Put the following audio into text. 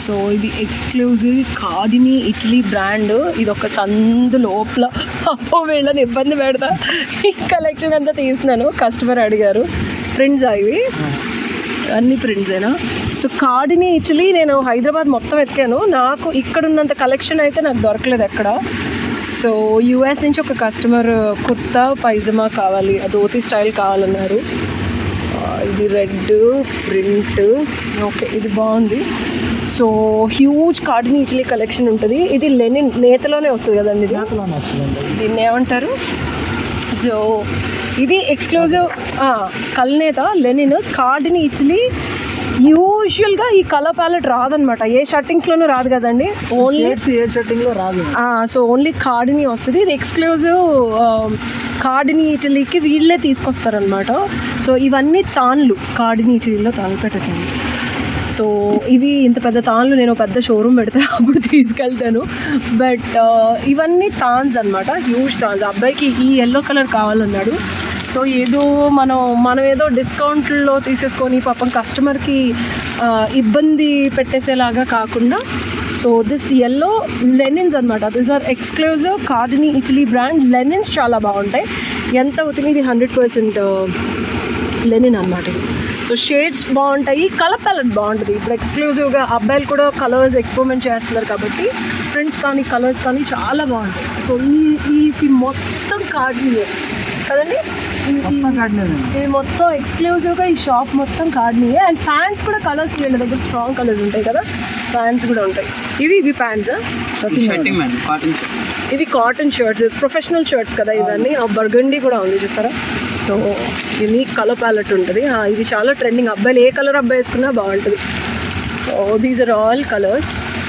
so ఇది exclusive Cardini Italy brand ఇది ఒక సందు లోపల అప్పో వీళ్ళని ఇబ్బంది పెడతా ఈ కలెక్షన్ అంతా తీస్తున్నాను కస్టమర్ అడిగారు ప్రింట్స్ ఇవి అన్ని ప్రింట్సేనా సో కార్డిని ఇటలీ నేను హైదరాబాద్ మొత్తం వెతికాను నాకు ఇక్కడ ఉన్నంత కలెక్షన్ అయితే నాకు దొరకలేదు ఎక్కడ సో యూఎస్ నుంచి ఒక కస్టమర్ కుర్తా పైజమా కావాలి ఆ ధోతి స్టైల్ కావాలన్నారు ఆ, ఇది రెడ్ ప్రింట్ ఓకే ఇది బాగుంది so huge Cardini Italy collection ఉంటుంది ఇది లెనిన్ నేతలోనే వస్తుంది కదండి ఇది చేతలోనే వస్తుందండి దీన్ని ఏమంటారు సో ఇది ఎక్స్క్లూజివ్ కల్నేత లెనిన్ కార్డ్ని ఇటలీ యూజువల్గా ఈ కలర్ ప్యాలెట్ రాదనమాట ఏ షర్టింగ్స్లోనూ రాదు కదండి ఓన్లీ షేడ్స్ ఏ షర్టింగ్ లో రాదు సో ఓన్లీ కార్డ్ని వస్తుంది ఇది ఎక్స్క్లూజివ్ కార్డ్ని ఇటలీకి వీళ్ళే తీసుకొస్తారనమాట సో ఇవన్నీ తాన్లు కార్డ్ని ఇటలీలో తాను పెట్టేసాను సో ఇవి ఇంత పెద్ద తాన్లు నేను పెద్ద షోరూమ్ పెడితే అప్పుడు తీసుకెళ్తాను బట్ ఇవన్నీ తాన్స్ అనమాట హ్యూజ్ తాన్స్ అబ్బాయికి ఈ ఎల్లో కలర్ కావాలన్నాడు సో ఏదో మనం మనం ఏదో డిస్కౌంట్లో తీసేసుకొని పాపం కస్టమర్కి ఇబ్బంది పెట్టేసేలాగా కాకుండా సో దిస్ ఎల్లో లెనిన్స్ అనమాట this are exclusive Cardini Italy brand linens చాలా బాగుంటాయి ఎంత అవుతుంది ఇది హండ్రెడ్ పర్సెంట్ లెనిన్ అనమాట ఇది సో షేడ్స్ బాగుంటాయి కలర్ ప్యాలెట్ బాగుంటుంది ఇప్పుడు ఎక్స్క్లూజివ్గా అబ్బాయిలు కూడా కలర్స్ ఎక్స్పెరిమెంట్ చేస్తున్నారు కాబట్టి ప్రింట్స్ కానీ కలర్స్ కానీ చాలా బాగుంటాయి సో ఈ ఈ ఇది మొత్తం కార్డినియే కదండి ఈ- ఈ- మొత్తం కాటినేదండి ఇది మొత్తం ఎక్స్క్లూజివ్గా ఈ షాప్ మొత్తం కార్డినియే అండ్ ప్యాంట్స్ కూడా కలర్స్ వీళ్ళ దగ్గర స్ట్రాంగ్ కలర్స్ ఉంటాయి కదా ప్యాంట్స్ కూడా ఉంటాయి ఇవి ఇవి ప్యాంట్స్ షర్టింగ్ మేడం కాటన్ ఇవి కాటన్ షర్ట్స్ ప్రొఫెషనల్ షర్ట్స్ కదా ఇవన్నీ ఆ బర్గండి కూడా ఉంది చూసారా సో యూనిక్ కలర్ ప్యాలెట్ ఉంటుంది ఆ, ఇది చాలా ట్రెండింగ్ అబ్బాయిలు ఏ కలర్ అబ్బాయి వేసుకున్నా బాగుంటుంది so these are all colours